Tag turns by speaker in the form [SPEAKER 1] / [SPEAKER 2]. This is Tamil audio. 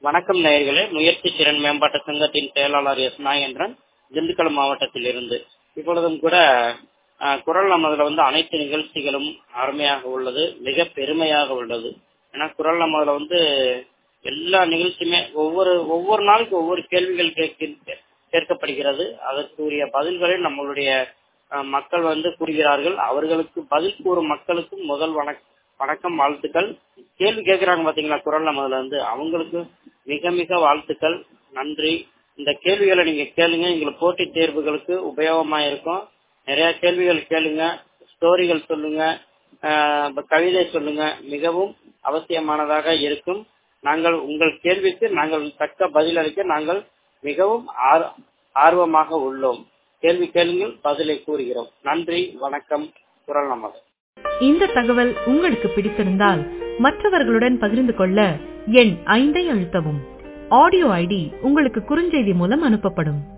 [SPEAKER 1] வணக்கம் நேயர்களே முயற்சி திறன் மேம்பாட்டு சங்கத்தின் செயலாளர் எஸ் நாகேந்திரன் திண்டுக்கல் மாவட்டத்தில் இருந்து இப்பொழுதும் கூட அஹ், குரல் நமதுல வந்து அனைத்து நிகழ்ச்சிகளும் அருமையாக உள்ளது மிக பெருமையாக உள்ளது ஏன்னா குரல் நமதுல வந்து எல்லா நிகழ்ச்சியுமே ஒவ்வொரு ஒவ்வொரு நாளுக்கு ஒவ்வொரு கேள்விகள் கேட்க கேட்கப்படுகிறது அதற்குரிய பதில்களை நம்மளுடைய அஹ், மக்கள் வந்து கூறுகிறார்கள் அவர்களுக்கு பதில் கூறும் மக்களுக்கும் முதல் வணக் வணக்கம் வாழ்த்துக்கள் கேள்வி கேட்கிறாங்க பாத்தீங்களா குரல் நமதுல வந்து அவங்களுக்கு மிக மிக வாழ்த்துக்கள் நன்றி இந்த கேள்விகளை நீங்க கேளுங்க எங்களுக்கு போட்டித் தேர்வுகளுக்கு உபயோகமா இருக்கும் நிறைய கேள்விகள் கேளுங்க ஸ்டோரிகள் சொல்லுங்க ஆஹ் இப்ப கவிதை சொல்லுங்க மிகவும் அவசியமானதாக இருக்கும் நாங்கள் உங்கள் கேள்விக்கு நாங்கள் தக்க பதிலளிக்க நாங்கள் மிகவும் ஆர்- ஆர்வமாக உள்ளோம் கேள்வி கேளுங்கள் பதிலை கூறுகிறோம் நன்றி வணக்கம் குரல் நமது
[SPEAKER 2] இந்த தகவல் உங்களுக்கு பிடித்திருந்தால் மற்றவர்களுடன் பகிர்ந்து கொள்ள எண் ஐந்தை அழுத்தவும் ஆடியோ ஐடி உங்களுக்கு குறுஞ்செய்தி மூலம் அனுப்பப்படும்